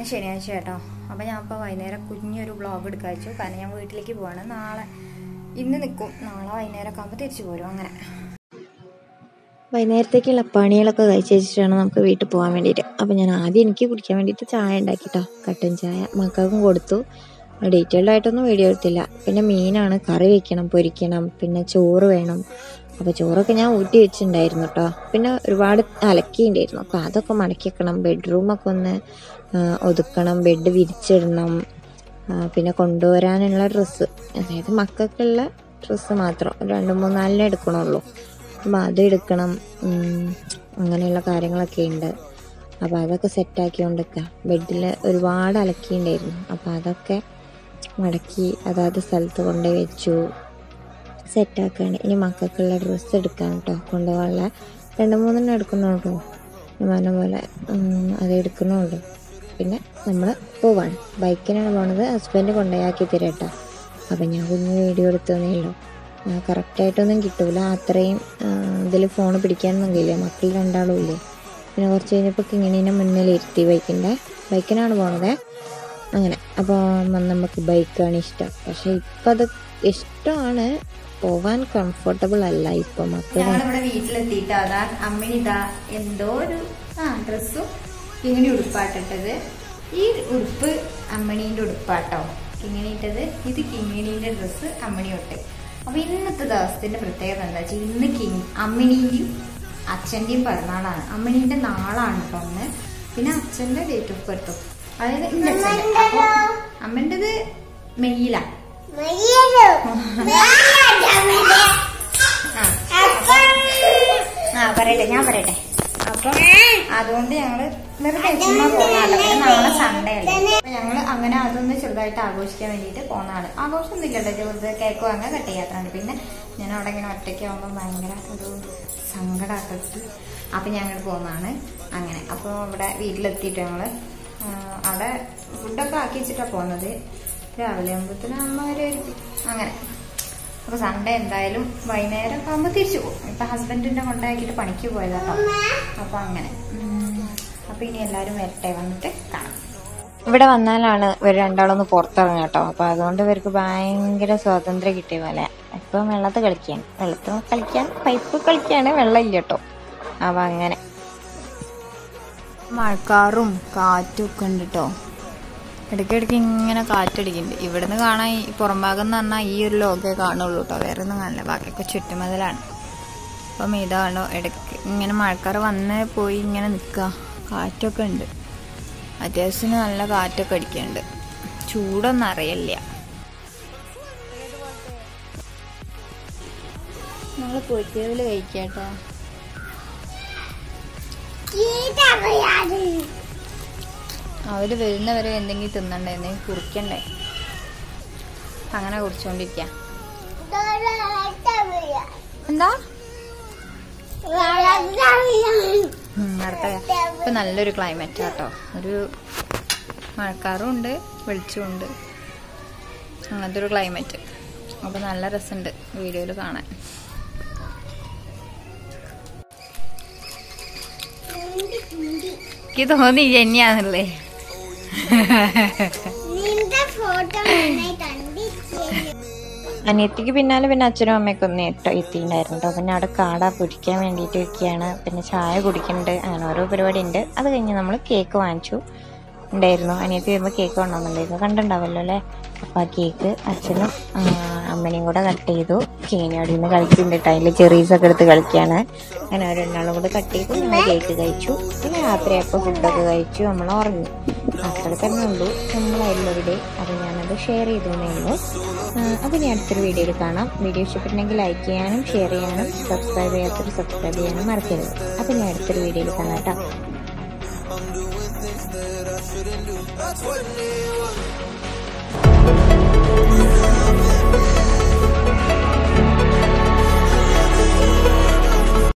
ഇന്ന് ശനിയാഴ്ച കേട്ടോ അപ്പോൾ ഞാൻ ഇപ്പോൾ വൈകുന്നേരം കുഞ്ഞൊരു വ്ളോഗ് എടുക്കാൻ വെച്ചു കാരണം ഞാൻ വീട്ടിലേക്ക് പോവാണ് നാളെ ഇന്ന് നിൽക്കും നാളെ വൈകുന്നേരം ആകുമ്പോൾ തിരിച്ചു പോരും അങ്ങനെ വൈകുന്നേരത്തേക്കുള്ള പണികളൊക്കെ കഴിച്ച് വെച്ചിട്ടാണ് നമുക്ക് വീട്ടിൽ പോകാൻ വേണ്ടിയിട്ട് അപ്പോൾ ഞാൻ ആദ്യം എനിക്ക് കുടിക്കാൻ വേണ്ടിയിട്ട് ചായ ഉണ്ടാക്കിട്ടോ കട്ടൻ ചായ മക്കൾക്കും കൊടുത്തു ഡീറ്റെയിൽഡ് ആയിട്ടൊന്നും വീഡിയോ എടുത്തില്ല പിന്നെ മീനാണ് കറി വെക്കണം പൊരിക്കണം പിന്നെ ചോറ് വേണം അപ്പോൾ ചോറൊക്കെ ഞാൻ ഊറ്റി വെച്ചിട്ടുണ്ടായിരുന്നു കേട്ടോ പിന്നെ ഒരുപാട് അലക്കിയിട്ടുണ്ടായിരുന്നു അപ്പോൾ അതൊക്കെ മടക്കി വെക്കണം ബെഡ്റൂമൊക്കെ ഒന്ന് ആ, ഒതുക്കണം ബെഡ് വിരിച്ചിടണം ആ, പിന്നെ കൊണ്ടുവരാനുള്ള ഡ്രസ്സ് അതായത് മക്കൾക്കുള്ള ഡ്രസ്സ് മാത്രം രണ്ട് മൂന്നാലിനെ എടുക്കണുള്ളൂ അപ്പം അത് എടുക്കണം ഉം, അങ്ങനെയുള്ള കാര്യങ്ങളൊക്കെ ഉണ്ട് അപ്പോൾ അതൊക്കെ സെറ്റാക്കിക്കൊണ്ടിരിക്കുക ബെഡിൽ ഒരുപാട് അലക്കിയിട്ടുണ്ടായിരുന്നു അപ്പോൾ അതൊക്കെ മടക്കി അതാത് സ്ഥലത്ത് കൊണ്ടുപോയി വെച്ചു സെറ്റാക്കാണ് ഇനി മക്കൾക്കുള്ള ഡ്രസ്സ് എടുക്കാൻ കേട്ടോ കൊണ്ടുപോകാനുള്ള രണ്ട് മൂന്നെണ്ണം എടുക്കുന്നുള്ളൂ ഞാൻ പറഞ്ഞ പോലെ ഉം, അത് എടുക്കുന്നുള്ളൂ പിന്നെ നമ്മൾ പോവാണ് ബൈക്കിനാണ് പോണത് ഹസ്ബൻഡ് കൊണ്ടുപോയാക്കി തരാം കേട്ടോ അപ്പം ഞാൻ കുഞ്ഞ് വീഡിയോ എടുത്തതേ ഉള്ളൂ കറക്റ്റായിട്ടൊന്നും കിട്ടൂല അത്രയും ഇതിൽ ഫോൺ പിടിക്കാനൊന്നും കഴിയില്ല മക്കൾ രണ്ടാളും ഇല്ലേ പിന്നെ കുറച്ച് കഴിഞ്ഞപ്പോൾ കിങ്ങിണീനെ മുന്നിൽ ഇരുത്തി ബൈക്കിൻ്റെ ബൈക്കിനാണ് പോണത് അങ്ങനെ അപ്പോൾ നമുക്ക് ബൈക്കാണ് ഇഷ്ടം പക്ഷെ ഇപ്പം അത് ഇഷ്ടമാണ് പോവാൻ കംഫർട്ടബിൾ അല്ല ഇപ്പം മക്കൾ ഞങ്ങളിവിടെ വീട്ടിലെത്തിയിട്ട് അതാ അമ്മിണി ഇതാ എന്തോ ഒരു ആ ഡ്രസ്സും ഇങ്ങനെ ഉടുപ്പാട്ടിട്ടത് ഈ ഉടുപ്പ് അമ്മണീൻ്റെ ഉടുപ്പാട്ടോ കിങ്ങിണിയിട്ടത് ഇത് കിങ്ങിണീൻ്റെ ഡ്രസ്സ് അമ്മണി തൊട്ട് അപ്പൊ ഇന്നത്തെ ദിവസത്തിന്റെ പ്രത്യേകത എന്താ വെച്ചാൽ ഇന്ന് കിങ് അമ്മിണിന്റെയും അച്ഛന്റെയും പിറന്നാളാണ് അമ്മിണീന്റെ നാളാണ് കേട്ടോ ഒന്ന് പിന്നെ അച്ഛന്റെ ഡേറ്റ് ഓഫ് ബർത്തും അതായത് ഇന്ന് അച്ഛൻ്റെ അപ്പൊ അമ്മൻ്റെത് മെയ്യിലാണ് ആ ആ പറയട്ടെ ഞാൻ പറയട്ടെ അപ്പൊ അതുകൊണ്ട് ഞങ്ങള് വെറുതെ ചുമ്മാ പോന്നാണ് പിന്നെ നാളെ സൺഡേ അല്ലേ അപ്പൊ ഞങ്ങള് അങ്ങനെ അതൊന്ന് ചെറുതായിട്ട് ആഘോഷിക്കാൻ വേണ്ടിയിട്ട് പോന്നാണ് ആഘോഷമൊന്നും ഇല്ലല്ലോ ചെറുത് കേക്ക് വാങ്ങാൻ കട്ട് ചെയ്യാത്തതാണ് പിന്നെ ഞാൻ അവിടെ ഇങ്ങനെ ഒറ്റയ്ക്ക് ആവുമ്പോൾ ഭയങ്കര ഒരു സങ്കടമാക്കി അപ്പൊ ഞങ്ങൾ പോന്നാണ് അങ്ങനെ അപ്പൊ ഇവിടെ വീട്ടിലെത്തിയിട്ട് ഞങ്ങള് ആ, അവിടെ ഫുഡൊക്കെ ആക്കി വെച്ചിട്ടാ പോന്നത് രാവിലെ ആകുമ്പോഴത്തേനും അമ്മ വരെ അങ്ങനെ അപ്പൊ സൺഡേ എന്തായാലും വൈകുന്നേരം ഒക്കെ ആകുമ്പോൾ തിരിച്ചു പോകും ഇപ്പൊ ഹസ്ബൻഡിന്റെ കൊണ്ടാക്കിയിട്ട് പണിക്ക് പോയതാട്ടോ അപ്പൊ അങ്ങനെ ഉം. അപ്പൊ ഇനി എല്ലാരും വരട്ടെ വന്നിട്ട് കാണാം ഇവിടെ വന്നാലാണ് ഇവർ രണ്ടാളൊന്ന് പുറത്തിറങ്ങുക കേട്ടോ അപ്പോൾ അതുകൊണ്ട് ഇവർക്ക് ഭയങ്കര സ്വാതന്ത്ര്യം കിട്ടിയ പോലെ ഇപ്പം വെള്ളത്ത് കളിക്കാൻ വെള്ളത്ത് കളിക്കാൻ പൈപ്പ് കളിക്കാണ് വെള്ളമില്ല കേട്ടോ അപ്പം അങ്ങനെ മഴക്കാറും കാറ്റും ഒക്കെ ഉണ്ട് കേട്ടോ ഇടയ്ക്കിടയ്ക്ക് ഇങ്ങനെ കാറ്റടിക്കുന്നുണ്ട് ഇവിടുന്ന് കാണാൻ ഈ പുറം ഭാഗം എന്ന് പറഞ്ഞാൽ ഈ ഒരു ലോകേ കാണുള്ളൂ കേട്ടോ വേറെ ഒന്നും കാണില്ല ബാക്കിയൊക്കെ ചുറ്റുമതിലാണ് അപ്പം ഇതാണോ ഇടയ്ക്ക് ഇങ്ങനെ മഴക്കാറ് വന്ന് പോയി ഇങ്ങനെ നിൽക്കുക കാറ്റൊക്കെ ഉണ്ട് അത്യാവശ്യത്തിന് നല്ല കാറ്റൊക്കെ അടിക്കുന്നുണ്ട് ചൂടൊന്നും അറിയില്ല നമ്മൾ പൊരിക്കവിൽ കഴിക്കാട്ടോ അവര് വരുന്നവരെ എന്തെങ്കിലും തിന്നണ്ടേ എന്തെങ്കിലും കുറിക്കണ്ടേ അങ്ങനെ കുറിച്ചോണ്ടിരിക്ക എന്താ ഉം, അടുത്ത ഇപ്പൊ നല്ലൊരു ക്ലൈമറ്റ് ആട്ടോ ഒരു മഴക്കാറും ഉണ്ട് വെളിച്ചവും ഉണ്ട് അങ്ങനത്തെ ഒരു ക്ലൈമറ്റ് അപ്പൊ നല്ല രസമുണ്ട് വീഡിയോയിൽ കാണാൻ എനിക്ക് തോന്നി ജന്യാന്നല്ലേ അനിയത്തിക്ക് പിന്നാലെ പിന്നെ അച്ഛനും അമ്മയൊക്കെ ഒന്ന് എത്ത എത്തിയിട്ടുണ്ടായിരുന്നു കേട്ടോ പിന്നെ അവിടെ കാട പൊരിക്കാൻ വേണ്ടിയിട്ട് വെക്കുകയാണ് പിന്നെ ചായ കുടിക്കുന്നുണ്ട് അങ്ങനെ ഓരോ പരിപാടി ഉണ്ട് അത് കഴിഞ്ഞ് നമ്മൾ കേക്ക് വാങ്ങിച്ചു ഉണ്ടായിരുന്നു അനിയത്തി വരുമ്പോൾ കേക്ക് കൊണ്ടുവന്നുണ്ടായിരുന്നു കണ്ടിട്ടുണ്ടാവല്ലോ അല്ലേ അപ്പം ആ കേക്ക് അച്ഛനും ആ, അമ്മനെയും കൂടെ കട്ട് ചെയ്തു കേനി അവിടെ നിന്ന് കളിക്കുന്നുണ്ട് കേട്ടോ അതിൽ ചെറീസൊക്കെ എടുത്ത് കളിക്കുകയാണ് അങ്ങനെ അവർ രണ്ടാളും കൂടെ കട്ട് ചെയ്തു ഞങ്ങൾ കേക്ക് കഴിച്ചു പിന്നെ രാത്രിയപ്പോൾ ഫുഡൊക്കെ കഴിച്ചു നമ്മൾ ഉറങ്ങി അത്ര തന്നെ ഉള്ളൂ നമ്മളായിരുന്നവിടെ അത് ഞാനത് ഷെയർ ചെയ്തു എന്നേ ഉള്ളൂ അപ്പോൾ ഇനി അടുത്തൊരു വീഡിയോയിൽ കാണാം വീഡിയോ ഇഷ്ടപ്പെട്ടെങ്കിൽ ലൈക്ക് ചെയ്യാനും ഷെയർ ചെയ്യാനും സബ്സ്ക്രൈബ് ചെയ്യാത്തവർ സബ്സ്ക്രൈബ് ചെയ്യാനും മറക്കരുത് അപ്പോൾ ഞാൻ അടുത്തൊരു വീഡിയോയിൽ കാണാം കേട്ടോ That's what it was.